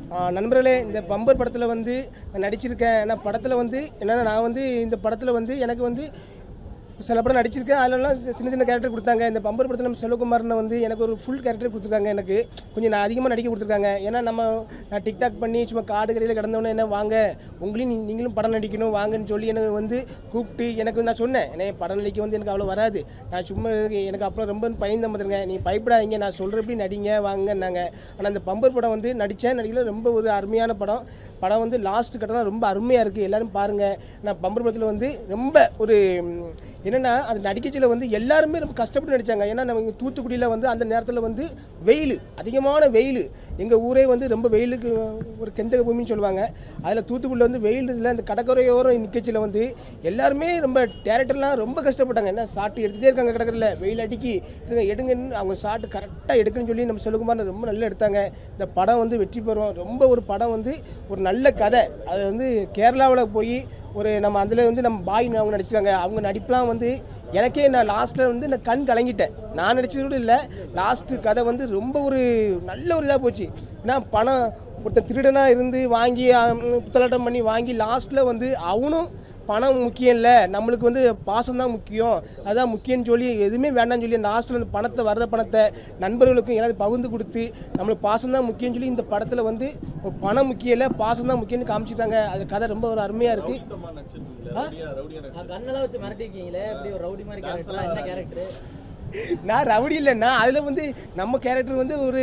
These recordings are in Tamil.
ஆ, நண்பர்களே இந்த பம்பர் படத்தில் வந்து நான் நடிச்சிருக்கேன் நான் படத்தில் வந்து என்னென்னா நான் வந்து இந்த படத்தில் வந்து எனக்கு வந்து சில படம் நடிச்சிருக்கேன் அதிலலாம் சி- சின்ன சின்ன கேரக்டர் கொடுத்தாங்க இந்த பம்பர் படத்தில் நம்ம செல்வகுமார்னு வந்து எனக்கு ஒரு ஃபுல் கேரக்டர் கொடுத்துருக்காங்க எனக்கு கொஞ்சம் நான் அதிகமாக நடிக்க கொடுத்துருக்காங்க ஏன்னா நம்ம நான் டிக்டாக் பண்ணி சும்மா காடு கடையில் கிடந்தவொடனே என்ன வாங்க உங்களையும் நீ- நீங்களும் படம் நடிக்கணும் வாங்கன்னு சொல்லி எனக்கு வந்து கூப்பிட்டு எனக்கு நான் சொன்னேன் ஏன்னா படம் நடிக்க வந்து எனக்கு அவ்வளோ வராது நான் சும்மா இருக்கு- எனக்கு அப்புறம் ரொம்ப பயந்து வந்துருங்க நீ பயப்படாதீங்க நான் சொல்கிறபடி நடிங்க வாங்கன்னாங்க ஆனால் அந்த பம்பர் படம் வந்து நடித்தேன் நடிக்கல ரொம்ப ஒரு அருமையான படம் படம் வந்து லாஸ்ட் கட்டலாம் ரொம்ப அருமையாக இருக்குது எல்லாரும் பாருங்கள் நான் பம்பர் படத்தில் வந்து ரொம்ப ஒரு ம், என்னென்னா அது நடிக்கச்சில் வந்து எல்லாருமே ரொம்ப கஷ்டப்பட்டு நடித்தாங்க ஏன்னா நம்ம இங்க தூத்துக்குடியில் வந்து அந்த நேரத்தில் வந்து வெயில் அதிகமான வெயில் எங்கள் ஊரே வந்து ரொம்ப வெயிலுக்கு ஒரு கெந்தக பூமின்னு சொல்லுவாங்க அதில் தூத்துக்குடியில் வந்து வெயில் இதில் அந்த கடற்கரையோரம் நிற்கச்சில் வந்து எல்லாருமே ரொம்ப டேரக்டர்லாம் ரொம்ப கஷ்டப்பட்டாங்க என்ன சாட்டு எடுத்துகிட்டே இருக்காங்க கடற்கரையில் வெயில் அடிக்கி இதுங்க எடுங்கன்னு அவங்க சாட்டு கரெக்டாக எடுக்கணும்னு சொல்லி நம்ம செல்வகுமார் ரொம்ப நல்லா எடுத்தாங்க இந்த படம் வந்து வெற்றி பெறும் ரொம்ப ஒரு படம் வந்து ஒரு நல்ல கதை அது வந்து கேரளாவில் போய் ஒரு நம்ம அதில் வந்து நம்ம பாய் அவங்க நடிச்சாங்க அவங்க நடிப்புலாம் வந்து எனக்கே நான் லாஸ்ட்டில் வந்து நான் கண் கலங்கிட்டேன் நான் நடிச்சது கூட இல்லை லாஸ்ட்டு கதை வந்து ரொம்ப ஒரு நல்ல ஒரு இதாக போச்சு ஏன்னா பணம் ஒருத்தன் திருடனாக இருந்து வாங்கி ஆம், புத்தலாட்டம் பண்ணி வாங்கி லாஸ்ட்டில் வந்து அவனும் பணம் முக்கியம் இல்லை நம்மளுக்கு வந்து பாசம் தான் முக்கியம் அதான் முக்கியம்னு சொல்லி எதுவுமே வேண்டாம்னு சொல்லி அந்த ஹாஸ்டலில் அந்த பணத்தை வர்ற பணத்தை நண்பர்களுக்கும் எல்லாத்தையும் பகிர்ந்து கொடுத்து நம்மளுக்கு பாசம் தான் முக்கியம்னு சொல்லி இந்த படத்தில் வந்து ஒரு பணம் முக்கியம் இல்லை பாசம் தான் முக்கியம்னு காமிச்சிட்டாங்க அது கதை ரொம்ப ஒரு அருமையாக இருக்குது ரவுடிசமா நடிச்சிருக்கீங்களா? ரவுடியா- ரவுடியா நடிச்சிருக்கீங்களா? கண்ணெல்லாம் வச்சு மிரட்டிருக்கீங்களே எப்படி ஒரு ரவுடி மாதிரி கேரக்டர் என்ன கேரக்டர் நான் ரவுடி இல்லைன்னா அதில் வந்து நம்ம கேரக்டர் வந்து ஒரு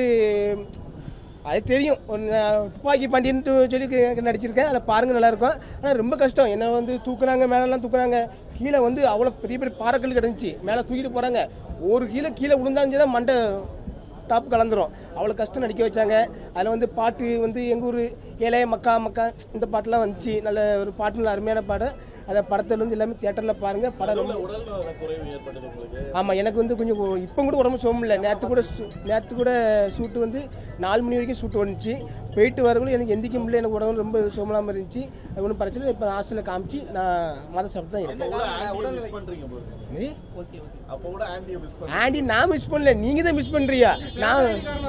அது தெரியும் ஒரு நான் துப்பாக்கி பாண்டியன்ட்டு சொல்லி க- நடிச்சிருக்கேன் அதில் பாருங்க நல்லாயிருக்கும் ஆனால் ரொம்ப கஷ்டம் என்ன வந்து தூக்குனாங்க மேலெல்லாம் தூக்குனாங்க கீழே வந்து அவ்வளோ பெரிய பெரிய பாறைக்கல் கிடந்துச்சு மேலே தூக்கிட்டு போகிறாங்க ஒரு கீழே கீழே விழுந்தாஞ்சு தான் மண்டை டாப் கலந்துரும் அவ்வளோ கஷ்டம் நடிக்க வச்சாங்க அதில் வந்து பாட்டு வந்து எங்கள் ஊர் ஏலே மக்கா மக்கா இந்த பாட்டெலாம் வந்துச்சு நல்ல ஒரு பாட்டு நல்ல அருமையான பாடம் அதை படத்தில் வந்து எல்லாமே தியேட்டரில் பாருங்கள் படம் ரொம்ப உடல் நல குறைவு ஏற்பட்டது உங்களுக்கு ஆமாம் எனக்கு வந்து கொஞ்சம் இப்போ கூட உடம்பு சோகம் இல்லை நேற்று கூட நேற்று கூட ஷூட்டு வந்து நாலு மணி வரைக்கும் ஷூட் வந்துச்சு போயிட்டு வரக்குள்ள எனக்கு எந்திக்க முடியல எனக்கு உடம்பு ரொம்ப சோமலாமல் இருந்துச்சு அது ஒன்றும் பிரச்சனை இல்லை இப்போ ஹாஸ்டலில் காமிச்சு நான் மத சாப்பிட்டு தான் இருக்கேன் அப்போ கூட ஆண்டியை மிஸ் பண்றீங்க போல. இது? அப்போ கூட ஆண்டியை மிஸ் பண்றீங்க ஆண்டி நான் மிஸ் பண்ணல நீங்கள் தான் மிஸ் பண்ணுறியா நான்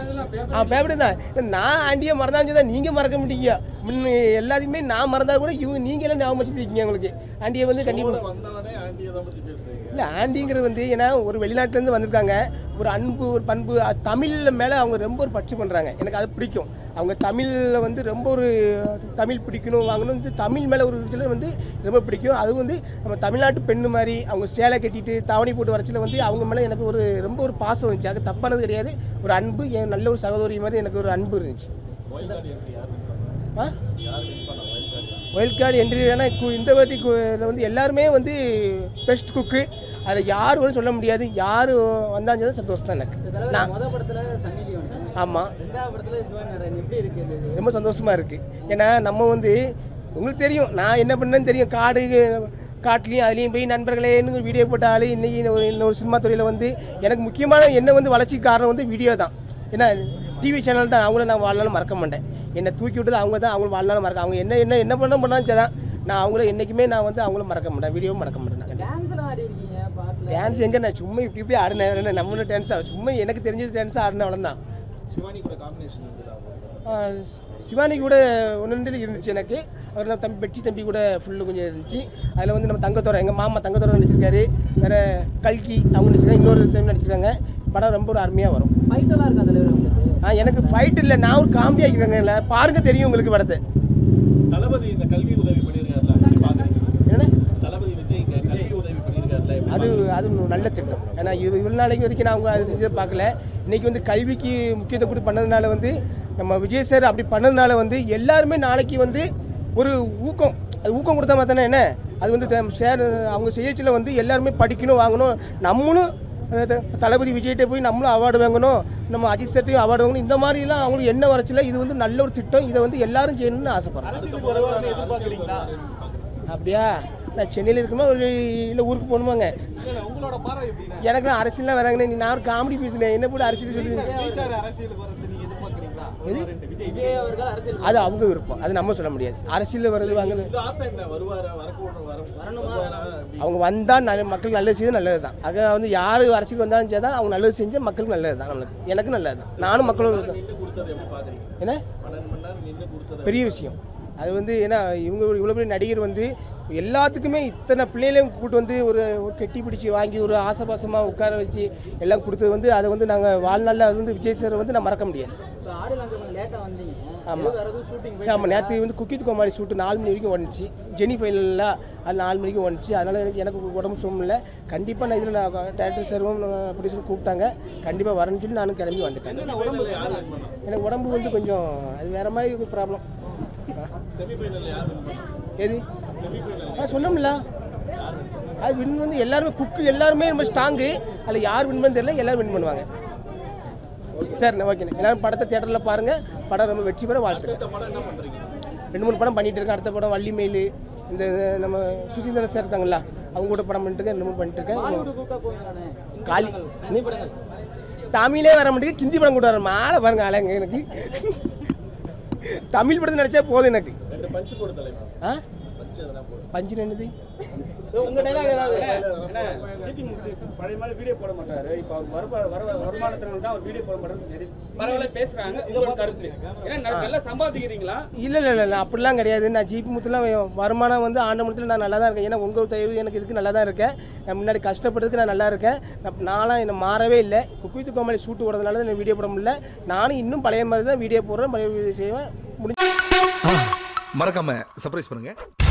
ஆ பேப்பர் தான் நான் ஆண்டியை மறந்தாச்சு தான் நீங்கள் மறக்க மாட்டீங்க முன்ன எல்லாத்தையுமே நான் மறந்தா கூட இவங்க நீங்கள் எல்லாம் ஞாபகம் வச்சுருக்கீங்க உங்களுக்கு ஆண்டியை வந்து கூட கண்டிப்பாக வந்தவனே ஆண்டியை தான் பத்தி பேசுறீங்க இல்லை ஆண்டிங்கிறது வந்து ஏன்னா ஒரு வெளிநாட்டிலேருந்து வந்திருக்காங்க ஒரு அன்பு ஒரு பண்பு அது தமிழில் மேலே அவங்க ரொம்ப ஒரு பற்று பண்ணுறாங்க எனக்கு அது பிடிக்கும் அவங்க தமிழில் வந்து ரொம்ப ஒரு தமிழ் பிடிக்கணும் வாங்கணும் வந்து தமிழ் மேலே ஒரு இதில் வந்து ரொம்ப பிடிக்கும் அது வந்து நம்ம தமிழ்நாட்டு பெண்ணு மாதிரி அவங்க சேலை கட்டிட்டு தாவணி போட்டு வரச்சில் வந்து அவங்க மேலே எனக்கு ஒரு ரொம்ப ஒரு பாசம் இருந்துச்சு அது தப்பானது கிடையாது ஒரு அன்பு என் நல்ல ஒரு சகோதரி மாதிரி எனக்கு ஒரு அன்பு இருந்துச்சு வைல்ட் கார்டு என்ட்ரி யார் win ஆ பண்ணா? யார் win பண்ணா wild card wild card entry வேணால் கு- இந்த வாட்டி கு- இதுல வந்து எல்லாருமே வந்து பெஸ்ட் குக்கு அதில் யார் வேணும் சொல்ல முடியாது யார் வந்தாலும் சந்தோஷம் தான் எனக்கு நான் முத படத்துல சன்னி லியோன் ஆமாம் ரெண்டாவது படத்துல சிவன் எப்படி இருக்கு இது ரொம்ப சந்தோஷமாக இருக்குது ஏன்னா நம்ம வந்து உங்களுக்கு தெரியும் நான் என்ன பண்ணேன்னு தெரியும் காடு காட்டுலேயும் அதுலேயும் போய் நண்பர்களேன்னு வீடியோ போட்ட ஆள் இன்றைக்கி இன்னொரு சினிமா துறையில் வந்து எனக்கு முக்கியமான என்ன வந்து வளர்ச்சி காரணம் வந்து வீடியோ தான் ஏன்னா டிவி சேனல் தான் அவங்கள நான் வாழ்நாளும் மறக்க மாட்டேன் என்னை தூக்கி விட்டது அவங்க தான் அவங்களும் வாழ்நாளும் மறக்க அவங்க என்ன என்ன என்ன பண்ண பண்ணாலும் சரிதான் நான் அவங்கள என்றைக்குமே நான் வந்து அவங்களும் மறக்க மாட்டேன் வீடியோவும் மறக்க மாட்டேன் நான் கண்டிப்பா. டான்ஸ்லாம் ஆடி இருக்கீங்க பாட்டுல டான்ஸ் எங்கே நான் சும்மா இப்படி இப்படி ஆடினேன் என்ன நம்ம டான்ஸ் சும்மா எனக்கு தெரிஞ்சது டான்ஸ் ஆடினேன் அவ்வளோதான் சிவானி கூட காம்பினேஷன் இருந்ததா உங்களுக்கு? ஆ, சிவானி கூட ஒன்று ரெண்டு இருந்துச்சு எனக்கு அவர் நம்ம தம்பி பெட்டி தம்பி கூட ஃபுல்லு கொஞ்சம் இருந்துச்சு அதில் வந்து நம்ம தங்கத்தோரை எங்கள் மாமா தங்கத்தோரை நடிச்சிருக்காரு வேறு கல்கி அவங்க நடிச்சிருக்காங்க இன்னொரு தம்பி நடிச்சிருக்காங்க படம் ரொம்ப ஒரு அருமையாக வரும் ஃபைட்டெல்லாம் இருக்கா தலைவர் உங்களுக்கு ஆ எனக்கு ஃபைட் இல்லை நான் ஒரு காமெடி ஆக்கிருக்கேங்கல்ல பாருங்க தெரியும் உங்களுக்கு படத்தை தளபதி இந்த கல்வி உதவி பண்ணியிருக்காருல எப்படி பாக்குறீங்க என்னண்ணே தளபதி விஜய் இங்க கல்வி உதவி பண்ணியிருக்காருல எப்படி அது அது ஒரு நல்ல திட்டம் ஏன்னா இது இவ்வளோ நாளைக்கு வரைக்கும் நான் அவங்க அதை செஞ்சதை பார்க்கல இன்றைக்கி வந்து கல்விக்கு முக்கியத்துவம் கொடுத்து பண்ணதுனால வந்து நம்ம விஜய் சார் அப்படி பண்ணதுனால வந்து எல்லாருமே நாளைக்கு வந்து ஒரு ஊக்கம் அது ஊக்கம் கொடுத்தா மாத்தானே என்ன அது வந்து த- சார் அவங்க செய்யச்சில் வந்து எல்லாருமே படிக்கணும் வாங்கணும் நம்மளும் அஹ், த- தளபதி விஜய்கிட்ட போய் நம்மளும் அவார்டு வாங்கணும் நம்ம அஜித் சார்ட்டையும் அவார்டு வாங்கணும் இந்த மாதிரிலாம் அவங்களுக்கு என்ன வரச்சில இது வந்து நல்ல ஒரு திட்டம் இதை வந்து எல்லாரும் செய்யணும்னு ஆசைப்படுறேன் அரசியலுக்கு வருவாருன்னு எதிர்பார்க்குறீங்களா அப்படியா நான் சென்னையில் இருக்குமா இல்லை இல்லை ஊருக்கு போகணுமாங்க உங்களோட பார்வை எப்படின்னா எனக்குலாம் அரசியல்லாம் வராங்கண்ணே நீ நான் ஒரு காமெடி பேசுனேன் என்ன போட்டு அரசியல் சொல்லி விஜய் சார் அரசியலுக்கு வரது நீங்க எதிர்பார்க்குறீங்களா எது? விஜய் விஜய் அவர்கள் அரசியல் அது அவங்க விருப்பம் அது நம்ம சொல்ல முடியாது அரசியலில் வருது வாங்க இந்த ஆசை என்ன வருவாரா வரக்கூடாது வர வரணுமா? வருவாரா அப்படி அவங்க வந்தால் நல்ல மக்களுக்கு நல்லது செய்து நல்லது தான் அது வந்து யார் அரசியல் வந்தாலும் சரி தான் அவங்க நல்லது செஞ்சால் மக்களுக்கு நல்லது தான் நம்மளுக்கு எனக்கு நல்லது தான் நானும் மக்களோட தான் நின்று கொடுத்தது எப்படி பாக்குறீங்க என்ன பன்னெண்டு மணி நேரம் நின்று கொடுத்தது பெரிய விஷயம் அது வந்து ஏன்னா இவங்க இவ்வளோ பெரிய நடிகர் வந்து எல்லாத்துக்குமே இத்தனை பிள்ளைகளையும் கூட்டு வந்து ஒரு ஒரு கெட்டி பிடிச்சி வாங்கி ஒரு ஆசபாசமாக உட்கார வச்சு எல்லாம் கொடுத்தது வந்து அதை வந்து நாங்கள் வாழ்நாளில் அது வந்து விஜய் சார் வந்து நான் மறக்க முடியாது இப்போ ஆடியோ லான்ச் கொஞ்சம் லேட்டாக வந்தீங்க ஆமா. எதுவும் வேறு எதுவும் ஷூட்டிங் ஆமாம் நேற்று வந்து குக்கித் கோமாளி ஷூட்டு நாலு மணி வரைக்கும் வந்துச்சு ஜெனி ஃபைனலில் அது நாலு மணிக்கு வந்துச்சு அதனால் எனக்கு எனக்கு உடம்பு சுகம் இல்லை கண்டிப்பாக நான் இதில் நான் டேரக்டர் சாரும் ப்ரொடியூசர் கூப்பிட்டாங்க கண்டிப்பாக வரேன்னு சொல்லி நானும் கிளம்பி வந்துட்டேன் செமிஃபைனல் யார் வின் பண்ணா எனக்கு உடம்பு வந்து கொஞ்சம் அது வேறு மாதிரி ப்ராப்ளம் செமிஃபைனல் யார் வின் பண்ணா எது செமிஃபைனல் ஆ சொன்னோம்ல அது வின் வந்து எல்லாருமே குக்கு எல்லாருமே ரொம்ப ஸ்ட்ராங்கு அதில் யார் வின் பண்ண தெரியல எல்லாரும் வின் பண்ணுவாங்க சரிண்ணே ஓகேண்ணே எல்லாரும் படத்தை தேட்டரில் பாருங்கள் படம் ரொம்ப வெற்றி பெற வாழ்த்துக்கள் அடுத்த படம் என்ன பண்றீங்க ரெண்டு மூணு படம் பண்ணிட்டு இருக்கேன் அடுத்த படம் வள்ளி மயில் இந்த நம்ம சுசீந்திரன் சார் இருக்காங்களா அவங்க கூட படம் பண்ணிட்டு இருக்கேன் ரெண்டு மூணு பண்ணிட்டு இருக்கேன் பாலிவுட் கூப்பிட்டா போவீங்களாண்ணே காலி ஹிந்தி படங்கள் தமிழே வர மாட்டேங்குது கிந்தி படம் கூட வர மாலை பாருங்க ஆளுங்க எனக்கு தமிழ் படத்தை நடிச்சா போதும் எனக்கு ரெண்டு பஞ்சு போடு தலைவா ஆ பஞ்சு அதெல்லாம் போடு பஞ்சு என்னது உங்க டைலாக் ஏதாவது ஜிபி முத்து பழைய மாதிரி வீடியோ போட மாட்டாரு இப்போ அவர் வருவ வர வருமானத்தினால தான் அவர் வீடியோ போட மாட்டாருன்னு சரி பரவாயில்ல பேசுறாங்க உங்களோட கருத்து ஏன்னா நான் நல்லா சம்பாதிக்கிறீங்களா இல்லை இல்லை இல்லை அப்படிலாம் கிடையாது நான் ஜிபி முத்துலாம் வருமானம் வந்து ஆண்டமனத்தில் நான் நல்லா தான் இருக்கேன் ஏன்னா உங்கள் தயவு எனக்கு இதுக்கு நல்லா தான் இருக்கேன் நான் முன்னாடி கஷ்டப்படுறதுக்கு நான் நல்லா இருக்கேன் நான் நான்லாம் என்ன மாறவே இல்லை குக்குவித்து கோமாளி ஷூட்டு ஓடுறதுனால தான் எனக்கு வீடியோ போட முடியல நானும் இன்னும் பழைய மாதிரி தான் வீடியோ போடுறேன் பழைய வீடியோ செய்வேன் முடிஞ்சு மறக்காம சர்ப்ரைஸ் பண்ணுங்க